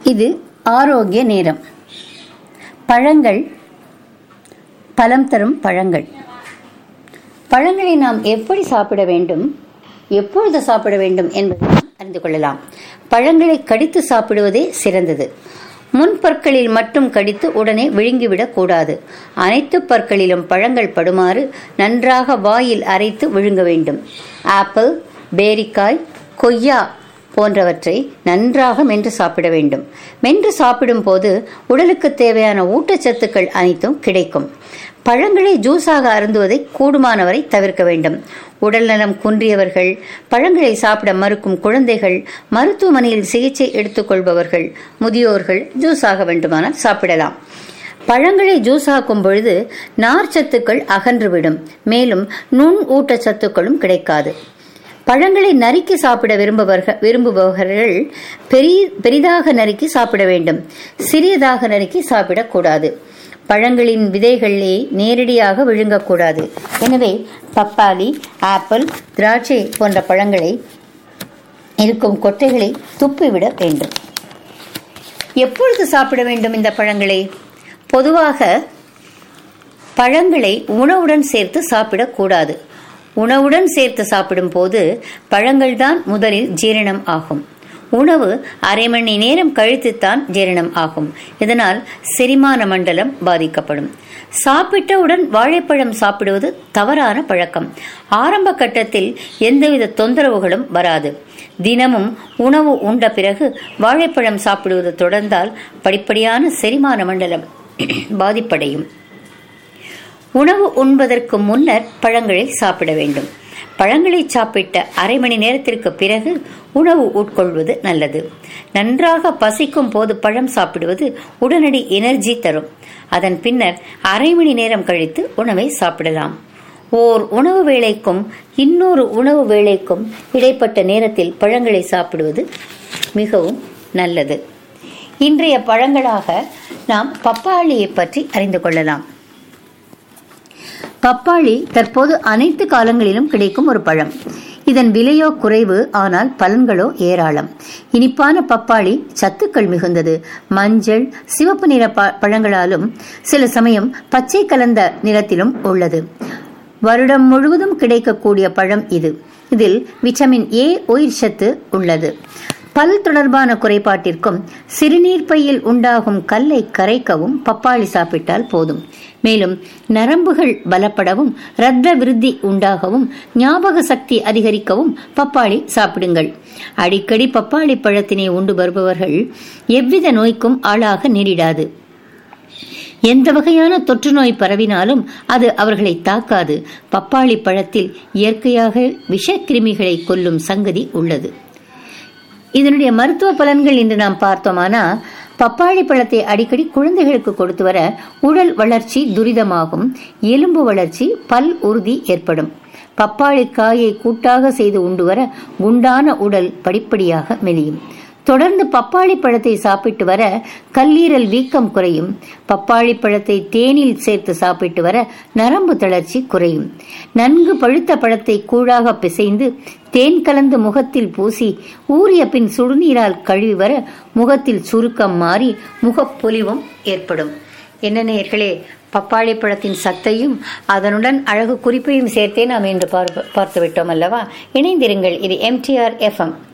இது ஆரோக்கிய நேரம் பழங்கள் பலம் தரும் பழங்கள் பழங்களை நாம் எப்படி சாப்பிட வேண்டும் எப்பொழுது சாப்பிட வேண்டும் என்பதை நாம் அறிந்து கொள்ளலாம் பழங்களை கடித்து சாப்பிடுவதே சிறந்தது முன் பற்களில் மட்டும் கடித்து உடனே விழுங்கிவிடக் கூடாது அனைத்து பற்களிலும் பழங்கள் படுமாறு நன்றாக வாயில் அரைத்து விழுங்க வேண்டும் ஆப்பிள் பேரிக்காய் கொய்யா போன்றவற்றை நன்றாக மென்று சாப்பிட வேண்டும் மென்று சாப்பிடும் போது உடலுக்கு தேவையான ஊட்டச்சத்துக்கள் அனைத்தும் கிடைக்கும் பழங்களை ஜூஸாக அருந்துவதை கூடுமானவரை தவிர்க்க வேண்டும் உடல்நலம் குன்றியவர்கள் பழங்களை சாப்பிட மறுக்கும் குழந்தைகள் மருத்துவமனையில் சிகிச்சை எடுத்துக்கொள்பவர்கள் முதியோர்கள் ஜூஸாக வேண்டுமானால் சாப்பிடலாம் பழங்களை ஜூஸ் ஆக்கும் பொழுது நார்ச்சத்துக்கள் அகன்றுவிடும் மேலும் நுண் ஊட்டச்சத்துக்களும் கிடைக்காது பழங்களை நறுக்கி சாப்பிட விரும்புபவர்கள் விரும்புபவர்கள் பெரிய பெரிதாக நறுக்கி சாப்பிட வேண்டும் சிறியதாக நறுக்கி சாப்பிடக்கூடாது பழங்களின் விதைகளை நேரடியாக விழுங்கக்கூடாது எனவே பப்பாளி ஆப்பிள் திராட்சை போன்ற பழங்களை இருக்கும் கொட்டைகளை துப்பிவிட வேண்டும் எப்பொழுது சாப்பிட வேண்டும் இந்த பழங்களை பொதுவாக பழங்களை உணவுடன் சேர்த்து சாப்பிடக்கூடாது உணவுடன் சேர்த்து சாப்பிடும் போது பழங்கள் தான் முதலில் ஜீரணம் ஆகும் உணவு அரை மணி நேரம் கழித்துத்தான் ஜீரணம் ஆகும் இதனால் செரிமான மண்டலம் பாதிக்கப்படும் சாப்பிட்டவுடன் வாழைப்பழம் சாப்பிடுவது தவறான பழக்கம் ஆரம்ப கட்டத்தில் எந்தவித தொந்தரவுகளும் வராது தினமும் உணவு உண்ட பிறகு வாழைப்பழம் சாப்பிடுவது தொடர்ந்தால் படிப்படியான செரிமான மண்டலம் பாதிப்படையும் உணவு உண்பதற்கு முன்னர் பழங்களை சாப்பிட வேண்டும் பழங்களை சாப்பிட்ட அரை மணி நேரத்திற்கு பிறகு உணவு உட்கொள்வது நல்லது நன்றாக பசிக்கும் போது பழம் சாப்பிடுவது உடனடி எனர்ஜி தரும் அதன் பின்னர் அரை மணி நேரம் கழித்து உணவை சாப்பிடலாம் ஓர் உணவு வேளைக்கும் இன்னொரு உணவு வேளைக்கும் இடைப்பட்ட நேரத்தில் பழங்களை சாப்பிடுவது மிகவும் நல்லது இன்றைய பழங்களாக நாம் பப்பாளியை பற்றி அறிந்து கொள்ளலாம் பப்பாளி தற்போது அனைத்து காலங்களிலும் கிடைக்கும் ஒரு பழம் இதன் விலையோ குறைவு ஆனால் பலன்களோ ஏராளம் இனிப்பான பப்பாளி சத்துக்கள் மிகுந்தது மஞ்சள் சிவப்பு நிற பழங்களாலும் சில சமயம் பச்சை கலந்த நிறத்திலும் உள்ளது வருடம் முழுவதும் கிடைக்கக்கூடிய பழம் இது இதில் விட்டமின் ஏ உயிர் சத்து உள்ளது பல் தொடர்பான குறைபாட்டிற்கும் சிறுநீர் பையில் உண்டாகும் கல்லை கரைக்கவும் பப்பாளி சாப்பிட்டால் போதும் மேலும் நரம்புகள் பலப்படவும் இரத்த விருத்தி உண்டாகவும் ஞாபக சக்தி அதிகரிக்கவும் பப்பாளி சாப்பிடுங்கள் அடிக்கடி பப்பாளி பழத்தினை உண்டு வருபவர்கள் எவ்வித நோய்க்கும் ஆளாக நேரிடாது எந்த வகையான தொற்று நோய் பரவினாலும் அது அவர்களை தாக்காது பப்பாளி பழத்தில் இயற்கையாக விஷக்கிருமிகளை கொல்லும் சங்கதி உள்ளது இதனுடைய மருத்துவ பலன்கள் என்று நாம் பார்த்தோமானா பப்பாளி பழத்தை அடிக்கடி குழந்தைகளுக்கு கொடுத்து வர உடல் வளர்ச்சி துரிதமாகும் எலும்பு வளர்ச்சி பல் உறுதி ஏற்படும் பப்பாளி காயை கூட்டாக செய்து உண்டு வர குண்டான உடல் படிப்படியாக மெலியும் தொடர்ந்து பப்பாளி பழத்தை சாப்பிட்டு வர கல்லீரல் வீக்கம் குறையும் பப்பாளி பழத்தை தேனில் சேர்த்து சாப்பிட்டு வர நரம்பு தளர்ச்சி குறையும் நன்கு பழுத்த பழத்தை கூழாக பிசைந்து தேன் கலந்து முகத்தில் பூசி ஊறிய பின் சுடுநீரால் கழுவி வர முகத்தில் சுருக்கம் மாறி முகப்பொலிவும் ஏற்படும் என்ன நேர்களே பப்பாளி பழத்தின் சத்தையும் அதனுடன் அழகு குறிப்பையும் சேர்த்தே நாம் இன்று பார்த்து விட்டோம் அல்லவா இணைந்திருங்கள் இது எம்டிஆர் எஃப்எம்